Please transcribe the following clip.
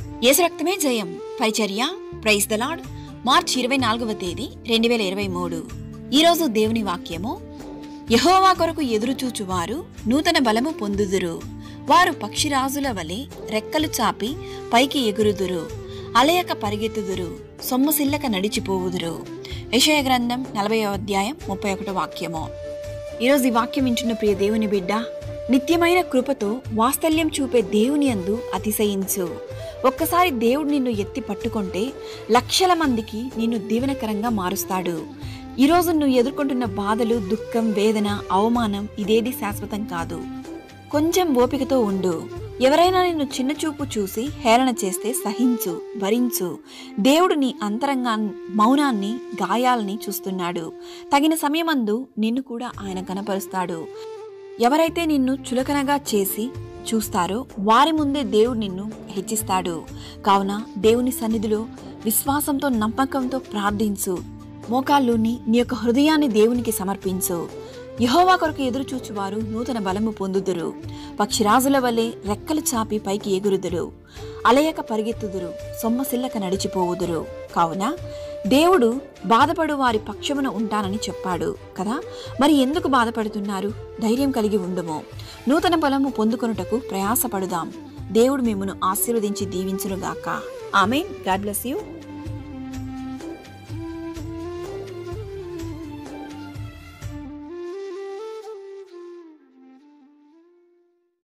యేసు రక్తమే జయం పరిచర్య ప్రైజ్ ద లార్డ్ మార్చ్ ఇరవై నాలుగవ తేదీ రెండు వేల ఇరవై మూడు ఈరోజు దేవుని వాక్యము యహోవా కొరకు ఎదురుచూచువారు నూతన బలము పొందుదురు వారు పక్షిరాజుల వలె రెక్కలు చాపి పైకి ఎగురుదురు అలయక పరిగెత్తుదురు సొమ్మసిల్లక నడిచిపోవుదురు యెషయా గ్రంథం నలభై అధ్యాయం ముప్పై ఒకటో వాక్యము ఈరోజు ఈ వాక్యం వింటున్న ప్రియ దేవుని బిడ్డ నిత్యమైన కృపతో వాత్సల్యం చూపే దేవుని అందు అతిశయించు ఒక్కసారి దేవుడు నిన్ను ఎత్తి పట్టుకుంటే లక్షల మందికి నిన్ను దీవెనకరంగా మారుస్తాడు ఈరోజు నువ్వు ఎదుర్కొంటున్న బాధలు దుఃఖం వేదన అవమానం ఇదేది శాశ్వతం కాదు కొంచెం ఓపికతో ఉండు ఎవరైనా నిన్ను చిన్నచూపు చూసి హేళన చేస్తే సహించు భరించు దేవుడు నీ అంతరంగా మౌనాన్ని గాయాల్ని చూస్తున్నాడు తగిన సమయమందు నిన్ను కూడా ఆయన కనపరుస్తాడు ఎవరైతే నిన్ను చులకనగా చేసి చూస్తారో వారి ముందే దేవుడు నిన్ను హెచ్చిస్తాడు కావున దేవుని సన్నిధిలో విశ్వాసంతో నమ్మకంతో ప్రార్థించు మోకాళ్ళుని నీ యొక్క హృదయాన్ని దేవునికి సమర్పించు యహోవా కొరకు ఎదురు చూచువారు నూతన బలము పొందుదురు పక్షిరాజుల వలె రెక్కలు చాపి పైకి ఎగురుదురు అలయక పరిగెత్తుదురు సొమ్మసిల్లక నడిచిపోవుదురు కావున దేవుడు బాధపడు వారి పక్షమున ఉంటానని చెప్పాడు కదా మరి ఎందుకు బాధపడుతున్నారు ధైర్యం కలిగి ఉండుము నూతన బలము పొందుకొనుటకు ప్రయాసపడుదాం దేవుడు మిమ్మను ఆశీర్వదించి దీవించునుగాక ఆమె గాడ్ బ్లెస్ యూ